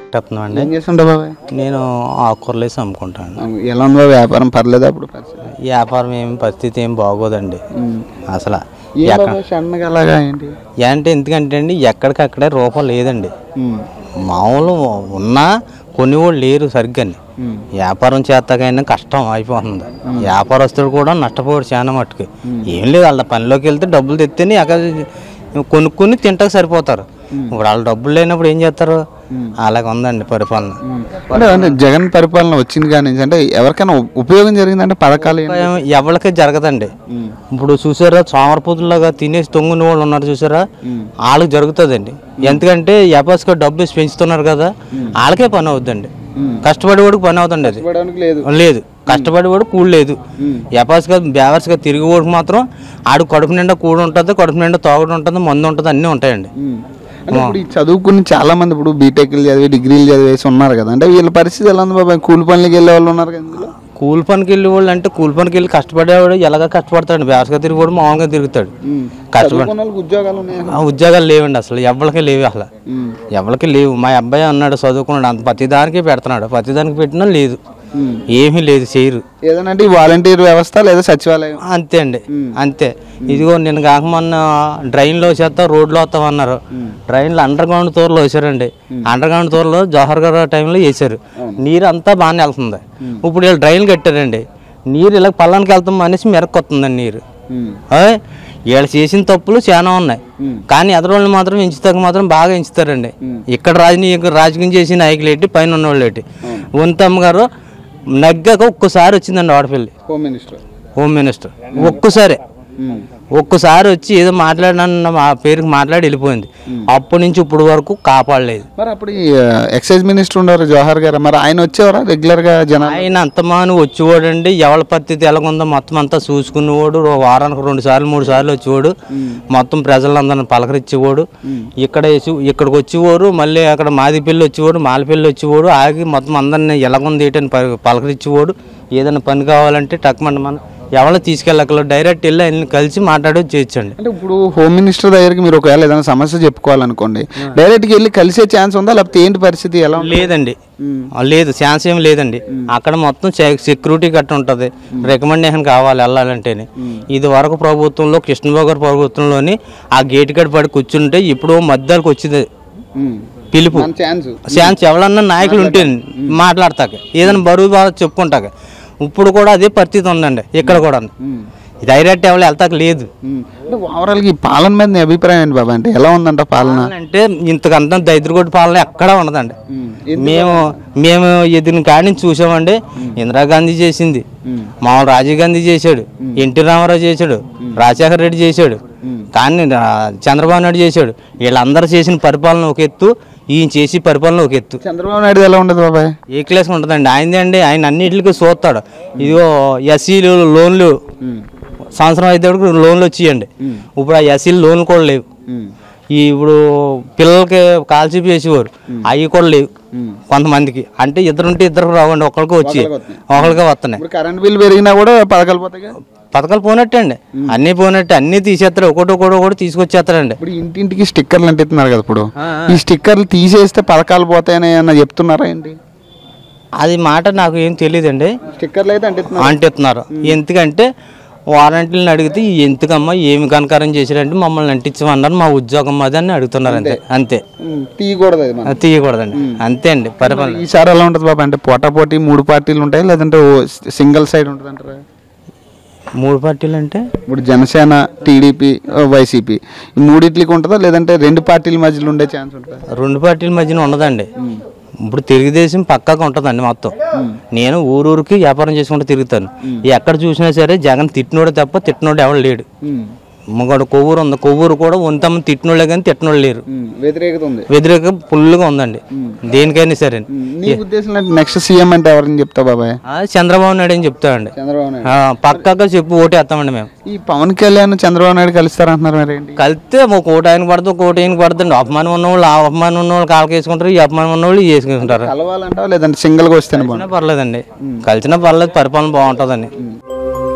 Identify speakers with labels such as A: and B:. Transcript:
A: కట్టేస్తున్నాం అండి
B: ఏం చేస్తుంటావు బాబాయ్
A: నేను ఆకుకూరలు వేసి అమ్ముకుంటాను
B: ఎలా ఉందో వ్యాపారం పర్లేదా అప్పుడు పరిస్థితి
A: వ్యాపారం ఏం పరిస్థితి ఏం బాగోదండి అసలు
B: ఏం
A: ఎక్కడ
B: బాబాయ్ సన్నగా అలాగా ఏంటి
A: అంటే ఎందుకంటే అండి ఎక్కడికక్కడే రూపం లేదండి మామూలు ఉన్నా కొన్ని కూడా లేరు సరిగ్గా వ్యాపారం చేతకైనా కష్టం అయిపోతుంది వ్యాపారస్తుడు కూడా నష్టపోయాడు చాలా మట్టుకు ఏం లేదు వాళ్ళ పనిలోకి వెళ్తే డబ్బులు తెత్తేనే అక్కడ కొనుక్కొని తింటాక సరిపోతారు ఇప్పుడు వాళ్ళ డబ్బులు లేనప్పుడు ఏం చేస్తారు అలాగ ఉందండి పరిపాలన
B: అంటే అంటే జగన్ పరిపాలన వచ్చింది కానీ అంటే ఎవరికైనా ఉ- ఉపయోగం జరిగిందంటే పథకాలు ఏంటి?
A: ఉపాయం ఎవరికి జరగదండి ఇప్పుడు చూసారా సోమరపోతులాగా తినేసి తొంగుని వాళ్ళు ఉన్నారు చూసారా వాళ్ళకి జరుగుతుందండి ఎందుకంటే ఎపాస్గా డబ్బు వేసి పెంచుతున్నారు కదా వాళ్ళకే పని అవుద్దండి కష్టపడేవాడికి పని అవుతుంది అది
B: లేదు
A: లేదు కష్టపడేవాడు కూడు లేదు ఎపాస్గా బేవర్స్గా తిరిగేవాడికి మాత్రం ఆడు కడుపు నిండా కూడు ఉంటుంది కడుపు నిండా తోగడు ఉంటుంది మందు ఉంటుంది అన్నీ ఉంటాయండి
B: అంటే ఇప్పుడు ఈ చదువుకుని చాలా మంది ఇప్పుడు బీటెక్లు చదివి డిగ్రీలు చదివేసి ఉన్నారు కదా అంటే వీళ్ళ పరిస్థితి ఎలా ఉంది బాబాయ్ కూలి పనులకి వెళ్ళే వాళ్ళు ఉన్నారు కదా ఇందులో
A: కూలి పనికి వెళ్ళే వాళ్ళు అంటే కూలి పనికి వెళ్ళి కష్టపడేవాడు ఎలాగ కష్టపడతాడు బేవర్స్గా తిరిగేవాడు మామూలుగా తిరుగుతాడు కష్టపడి
B: చదువుకున్న వాళ్ళకి ఉద్యోగాలు ఉన్నాయి
A: ఆ ఉద్యోగాలు లేవండి అసలు ఎవరికి లేవు అసలు ఎవరికి లేవు మా అబ్బాయి అన్నాడు చదువుకున్నాడు అంత ప్రతిదానికి పెడుతున్నాడు ప్రతిదానికి పెట్టినా లేదు ఏమీ లేదు చేయరు
B: ఏదైనా అంటే ఈ వాలంటీర్ వ్యవస్థ లేదా సచివాలయం
A: అంతే అండి అంతే ఇదిగో నేను కాక మొన్న డ్రైన్లో వేసేస్తా రోడ్లో వస్తామన్నారు డ్రైన్లో అండర్ గ్రౌండ్ తోరలో వేసారండి అండర్ గ్రౌండ్ తోరలో జవహర్ గారు టైంలో వేసారు నీరు అంతా బాగానే వెళ్తుంది ఇప్పుడు వీళ్ళు డ్రైన్ కట్టారండి నీరు ఇలా పల్లానికి వెళ్తాం అనేసి మెరకు వస్తుందండి నీరు ఓయ్, వీళ్ళు చేసిన తప్పులు చాలా ఉన్నాయి కానీ ఎదరోళ్ళు మాత్రం ఎంచుతాక మాత్రం బాగా ఎంచుతారండి ఇక్కడ రాజకీయ రాజకీయం చేసిన నాయకులు ఏంటి పైన ఉన్నవాళ్ళు ఏంటి వంతమ్మ గారు నగ్గాక ఒక్కసారి వచ్చిందండి ఆడపిల్లి
B: హోమ్ మినిస్టర్
A: హోమ్ మినిస్టర్ ఒక్కసారి ఒక్కసారి వచ్చి ఏదో మాట్లాడిన మా పేరుకి మాట్లాడి వెళ్ళిపోయింది అప్పటి నుంచి ఇప్పుడు వరకు కాపాడలేదు
B: మరి అప్పుడు ఈ ఎక్సైజ్ మినిస్టర్ ఉన్నారు జవహర్ గారు మరి ఆయన వచ్చేవారా రెగ్యులర్ గా జనాలు
A: ఆయన అంతమాను వచ్చేవాడండి ఎవరి పరిస్థితి ఎలాగుందో మొత్తం అంతా చూసుకునేవాడు రో- వారానికి రెండు సార్లు మూడు సార్లు వచ్చేవాడు మొత్తం ప్రజలందరిని పలకరించేవాడు ఇక్కడ వేసి ఇక్కడికి వచ్చేవారు మళ్ళీ అక్కడ మాదిపల్లి వచ్చేవాడు మాలపల్లి వచ్చేవాడు ఆగి మొత్తం అందరిని ఎలాగుంది ఏంటని ప- పలకరించేవాడు ఏదైనా పని కావాలంటే టక్మంట మనం ఎవరో తీసుకెళ్ళక్కలు డైరెక్ట్ వెళ్ళి ఆయన్ని కలిసి మాట్లాడి చేయొచ్చండి
B: అంటే ఇప్పుడు హోమ్ మినిస్టర్ దగ్గరికి మీరు ఒకవేళ ఏదైనా సమస్య చెప్పుకోవాలనుకోండి డైరెక్ట్ గా వెళ్ళి కలిసే ఛాన్స్ ఉందా లేకపోతే ఏంటి పరిస్థితి ఎలా ఉంది?
A: లేదండి ఆ, లేదు ఛాన్స్ ఏం లేదండి అక్కడ మొత్తం సెక్యూరిటీ కట్ట ఉంటుంది రికమెండేషన్ కావాలి వెళ్ళాలంటేనే ఇది వరకు ప్రభుత్వంలో కృష్ణబాబు గారి ప్రభుత్వంలోని ఆ గేట్ కట్ పడి కూర్చుంటే ఇప్పుడు మధ్యలోకి వచ్చింది
B: ఉమ్.
A: పిలుపు
B: మన ఛాన్స్
A: ఛాన్స్ ఎవరన్నా నాయకులు ఉంటే మాట్లాడతాక ఏదైనా బరువు బాగా చెప్పుకుంటాక ఇప్పుడు కూడా అదే పరిస్థితి ఉందండి ఇక్కడ కూడా డైరెక్ట్ ఎవరు వెళ్తాక లేదు
B: అంటే ఓవరాల్ ఈ పాలన మీద నీ అభిప్రాయం ఏంటి బాబా అంటే ఎలా ఉందంట పాలన
A: అంటే ఇంతకంత దరిద్రగొడ్డు పాలన ఎక్కడా ఉండదండి మేము మేము ఎదిరిన కాడి నుంచి చూసామండి ఇందిరాగాంధీ చేసింది మామూలు రాజీవ్ గాంధీ చేశాడు ఎన్టీ రామారావు చేశాడు రాజశేఖర రెడ్డి చేశాడు కానీ ఆ, చంద్రబాబు నాయుడు చేశాడు వీళ్ళందరూ చేసిన పరిపాలన ఒక ఎత్తు ఈయన చేసి పరిపాలన ఒక ఎత్తు
B: చంద్రబాబు నాయుడు ఎలా ఉండదు బాబాయ్
A: ఏ క్లాస్ ఉంటుందండి ఆయనదే అండి ఆయన అన్నింటికి చూస్తాడు ఇదిగో ఎస్సీలు లోన్లు సంవత్సరం అయితే లోన్లు వచ్చియండి ఇప్పుడు ఆ ఎస్సీలు లోన్లు కూడా లేవు ఈ ఇప్పుడు పిల్లలకి కాల్చీపీ వేసేవారు అవి కూడా లేవు కొంతమందికి అంటే ఇద్దరుంటే ఇద్దరు రావండి ఒకరికి వచ్చి ఒకరికి వస్తున్నాయి
B: ఇప్పుడు కరెంట్ బిల్ పెరిగినా కూడా పథకాలు పోతాయి
A: పథకాలు పోనట్టే అండి అన్నీ పోనట్టే అన్నీ తీసేస్తారు ఒకటి ఒకటి ఒకటి తీసుకొచ్చేస్తారండి
B: ఇప్పుడు ఇంటింటికి స్టిక్కర్లు అంటిస్తున్నారు కదా ఇప్పుడు ఈ స్టిక్కర్లు తీసేస్తే పథకాలు పోతాయని అన్న చెప్తున్నారా ఏంటి
A: అది మాట నాకు ఏం తెలియదండి
B: స్టిక్కర్లు అయితే అంటిస్తున్నారు
A: అంటున్నారు ఎందుకంటే వారంటీలను అడిగితే ఎందుకమ్మా ఏమి కనకారం చేశారంటే మమ్మల్ని అంటించమన్నారు మా ఉద్యోగం అది అని అడుగుతున్నారు అంతే అంతే
B: ఉమ్, తీయకూడదు అది మనం.
A: అది తీయకూడదండి అంతే అండి పరిపాలన
B: ఈసారి ఎలా ఉంటుంది బాబా అంటే పోటాపోటీ మూడు పార్టీలు ఉంటాయి లేదంటే సింగిల్ సైడ్ ఉంటుంది అంటారా
A: మూడు పార్టీలు అంటే
B: ఇప్పుడు జనసేన టీడీపీ వైసీపీ ఈ మూడిట్లకి ఉంటుందా లేదంటే రెండు పార్టీల మధ్యలో ఉండే ఛాన్స్ ఉంటుందా
A: రెండు పార్టీల మధ్యన ఉండదండి ఇప్పుడు తెలుగుదేశం పక్కాగా ఉంటుందండి మొత్తం నేను ఊరూరికి వ్యాపారం చేసుకుంటూ తిరుగుతాను ఎక్కడ చూసినా సరే జగన్ తిట్టినోడు తప్ప తిట్టినోడు ఎవడు లేడు ఇంకోటి కొవ్వూరు ఉంది కొవ్వూరు కూడా వంతమ్మ తిట్టినోళ్ళే కానీ తిట్టినోళ్ళు లేరు
B: వ్యతిరేకత ఉంది
A: వ్యతిరేక ఫుల్గా ఉందండి దేనికైనా సరే
B: నీ ఉద్దేశం నెక్స్ట్ సీఎం అంటే ఎవరిని చెప్తా బాబాయ్
A: ఆ, చంద్రబాబు నాయుడు అని చెప్తామండి
B: చంద్రబాబు నాయుడు
A: ఆ, పక్కాగా చెప్పి ఓటేస్తామండి మేము
B: ఈ పవన్ కళ్యాణ్ చంద్రబాబు నాయుడు కలుస్తారంటున్నారు మరి ఏంటి
A: కలిస్తే ఒక ఓటు ఆయనకు పడుతుంది ఒక ఓటు ఆయనకు పడుతుంది అపమానం ఉన్నవాళ్ళు ఆ అపమానం ఉన్నవాళ్ళు కాళ్ళకి వేసుకుంటారు ఈ అపమానం ఉన్నవాళ్ళు ఈ వేసుకుంటారు
B: కలవాలంటావా లేదంటే సింగిల్గా వస్తేనే బాగుంటుంది
A: కలిసినా పర్లేదండి కలిసినా పర్లేదు పరిపాలన బాగుంటుందండి